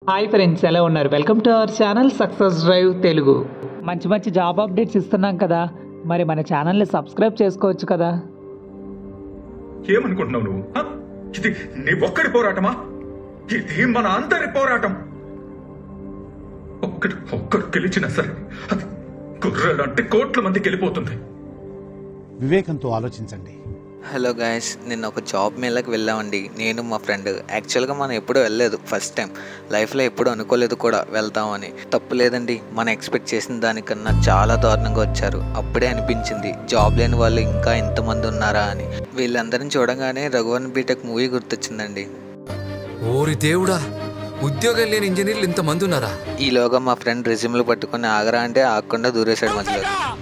Hi friends ఎలా ఉన్నారు welcome to our channel success drive Telugu మంచి మంచి జాబ్ అప్డేట్స్ ఇస్తున్నాం కదా మరి మన ఛానల్ని సబ్స్క్రైబ్ చేసుకోవచ్చు కదా ఏమనుకుంటున్నావు నువ్వు హ? ఇది నీ ఒక్కడి పోరాటమా ఇది మన అందరి పోరాటం ఒక్కడు ఒక్కడు గెలిచినా సరే అది గుర్రెలంటే కోట్ల మంది గెలిపోతుంది వివేకంతో ఆలోచించండి హలో గాయస్ నిన్న ఒక జాబ్ మేళకి వెళ్ళామండి నేను మా ఫ్రెండ్ యాక్చువల్గా మనం ఎప్పుడూ వెళ్ళలేదు ఫస్ట్ టైం లైఫ్లో ఎప్పుడు అనుకోలేదు కూడా వెళ్తామని తప్పు లేదండి మనం ఎక్స్పెక్ట్ చేసిన దానికన్నా చాలా దారుణంగా వచ్చారు అప్పుడే అనిపించింది జాబ్ లేని వాళ్ళు ఇంకా ఎంతమంది ఉన్నారా అని వీళ్ళందరిని చూడగానే రఘువన్ బీటెక్ మూవీ గుర్తొచ్చిందండి ఓరి దేవుడా ఉద్యోగం లేని ఇంజనీర్లు ఇంతమంది ఉన్నారా ఈలోగా మా ఫ్రెండ్ రెజ్యూమ్లు పట్టుకొని ఆగరా అంటే ఆగకుండా దూరేశాడు మధ్యలో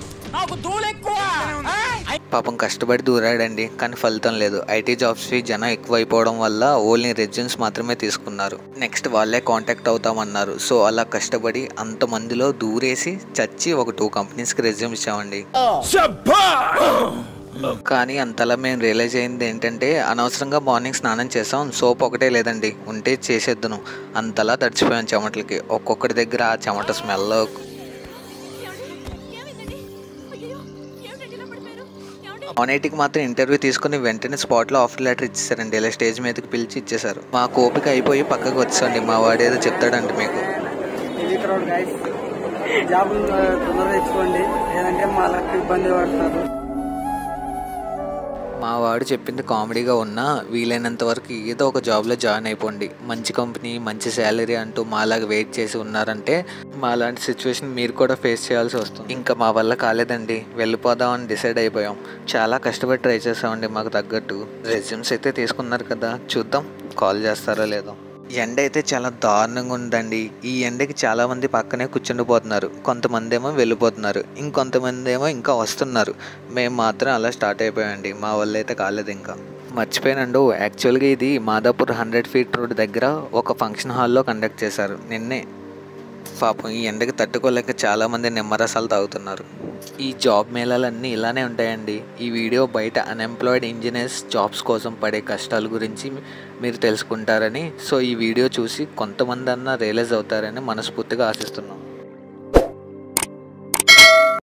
పాపం కష్టపడి దూరాడండి కానీ ఫలితం లేదు ఐటీ జాబ్స్ ఫీ జనం ఎక్కువైపోవడం వల్ల ఓన్లీ రెజ్యూమ్స్ మాత్రమే తీసుకున్నారు నెక్స్ట్ వాళ్ళే కాంటాక్ట్ అవుతామన్నారు సో అలా కష్టపడి అంతమందిలో దూరేసి చచ్చి ఒక టూ కంపెనీస్కి రెజ్యూమ్ ఇచ్చామండి కానీ అంతలా మేము రియలైజ్ అయింది ఏంటంటే అనవసరంగా మార్నింగ్ స్నానం చేసాం సోప్ ఒకటే లేదండి ఉంటే చేసేద్దును అంతలా తడిచిపోయాం చెమటలకి ఒక్కొక్కటి దగ్గర ఆ చెమట స్మెల్ వన్ ఎయిటీకి మాత్రం ఇంటర్వ్యూ తీసుకుని వెంటనే స్పాట్లో ఆఫర్ లెటర్ ఇచ్చేసారండి ఇలా స్టేజ్ మీదకి పిలిచి ఇచ్చేసారు మా ఓపిక అయిపోయి పక్కకు వచ్చండి మా వాడు ఏదో చెప్తాడంట మీకు ఇది క్రౌడ్ గైస్ జాబులు తొందరగా తెచ్చుకోండి లేదంటే మా లక్ ఇబ్బంది పడతారు మా వాడు చెప్పింది కామెడీగా ఉన్నా వీలైనంత వరకు ఏదో ఒక జాబ్లో జాయిన్ అయిపోండి మంచి కంపెనీ మంచి శాలరీ అంటూ మాలాగా వెయిట్ చేసి ఉన్నారంటే మాలాంటి సిచ్యువేషన్ మీరు కూడా ఫేస్ చేయాల్సి వస్తుంది ఇంకా మా వల్ల కాలేదండి వెళ్ళిపోదామని డిసైడ్ అయిపోయాం చాలా కష్టపడి ట్రై చేసామండి మాకు తగ్గట్టు రెజ్యూమ్స్ అయితే తీసుకున్నారు కదా చూద్దాం కాల్ చేస్తారో లేదో ఎండ అయితే చాలా దారుణంగా ఉందండి ఈ ఎండకి చాలా మంది పక్కనే కూర్చుండిపోతున్నారు కొంతమంది ఏమో వెళ్ళిపోతున్నారు ఇంకొంతమంది ఏమో ఇంకా వస్తున్నారు మేము మాత్రం అలా స్టార్ట్ అయిపోయామండి మా వల్ల అయితే కాలేదు ఇంకా మర్చిపోయానండు యాక్చువల్గా ఇది మాదాపూర్ హండ్రెడ్ ఫీట్ రోడ్ దగ్గర ఒక ఫంక్షన్ హాల్లో కండక్ట్ చేశారు నిన్నే పాపం ఈ ఎండకి తట్టుకోలేక చాలామంది నిమ్మరసాలు తాగుతున్నారు ఈ జాబ్ మేళాలన్నీ ఇలానే ఉంటాయండి ఈ వీడియో బయట అన్ఎంప్లాయిడ్ ఇంజనీర్స్ జాబ్స్ కోసం పడే కష్టాల గురించి మీరు తెలుసుకుంటారని సో ఈ వీడియో చూసి కొంతమంది అన్న రియలైజ్ అవుతారని మనస్ఫూర్తిగా ఆశిస్తున్నాం